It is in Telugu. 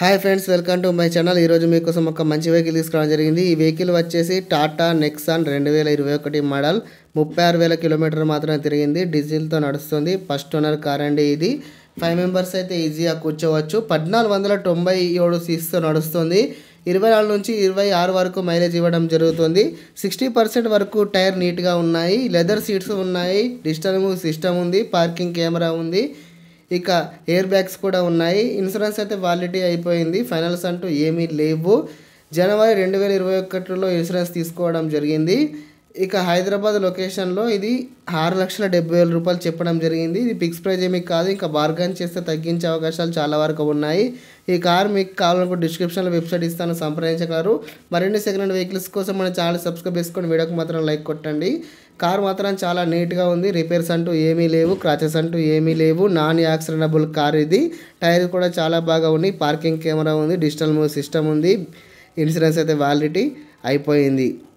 hi friends welcome to my channel ఈరోజు మీకోసం ఒక మంచి వెహికల్ తీసుకురావడం జరిగింది ఈ వెహికల్ వచ్చేసి టాటా నెక్సాన్ రెండు వేల ఇరవై ఒకటి మోడల్ ముప్పై ఆరు వేల కిలోమీటర్ మాత్రమే తిరిగింది డీజిల్తో నడుస్తుంది ఫస్ట్ ఓనర్ కార్ అండి ఇది ఫైవ్ మెంబర్స్ అయితే ఈజీగా కూర్చోవచ్చు పద్నాలుగు వందల తొంభై ఏడు సీట్స్తో నడుస్తుంది ఇరవై నాలుగు నుంచి ఇరవై ఆరు వరకు మైలేజ్ ఇవ్వడం జరుగుతుంది సిక్స్టీ పర్సెంట్ వరకు టైర్ నీట్గా ఉన్నాయి లెదర్ సీట్స్ ఉన్నాయి డిజిటల్ సిస్టమ్ ఉంది పార్కింగ్ కెమెరా ఉంది ఇక ఎయిర్ బ్యాగ్స్ కూడా ఉన్నాయి ఇన్సూరెన్స్ అయితే వాలిడిటీ అయిపోయింది ఫైనల్స్ అంటూ ఏమీ లేవు జనవరి రెండు వేల ఇరవై ఒకటిలో ఇన్సూరెన్స్ తీసుకోవడం జరిగింది ఇక హైదరాబాద్ లొకేషన్లో ఇది ఆరు లక్షల డెబ్బై వేల రూపాయలు చెప్పడం జరిగింది ఇది ఫిక్స్ ప్రైజ్ ఏమీ కాదు ఇంకా బార్గన్ చేస్తే తగ్గించే అవకాశాలు చాలా వరకు ఉన్నాయి ఈ కార్ మీకు కావాలనుకుంటే డిస్క్రిప్షన్లో వెబ్సైట్ ఇస్తాను సంప్రదించగలరు మరిన్ని సెకండ్ హ్యాండ్ వెహికల్స్ కోసం మన ఛానల్ సబ్స్క్రైబ్ చేసుకొని వీడియోకి మాత్రం లైక్ కొట్టండి కార్ మాత్రం చాలా నీట్గా ఉంది రిపేర్స్ అంటూ ఏమీ లేవు క్రాచెస్ అంటూ ఏమీ లేవు నాన్ యాక్సిడెంటబుల్ కార్ ఇది టైర్ కూడా చాలా బాగా ఉన్నాయి పార్కింగ్ కెమెరా ఉంది డిజిటల్ సిస్టమ్ ఉంది ఇన్సూరెన్స్ అయితే వ్యాలిడిటీ అయిపోయింది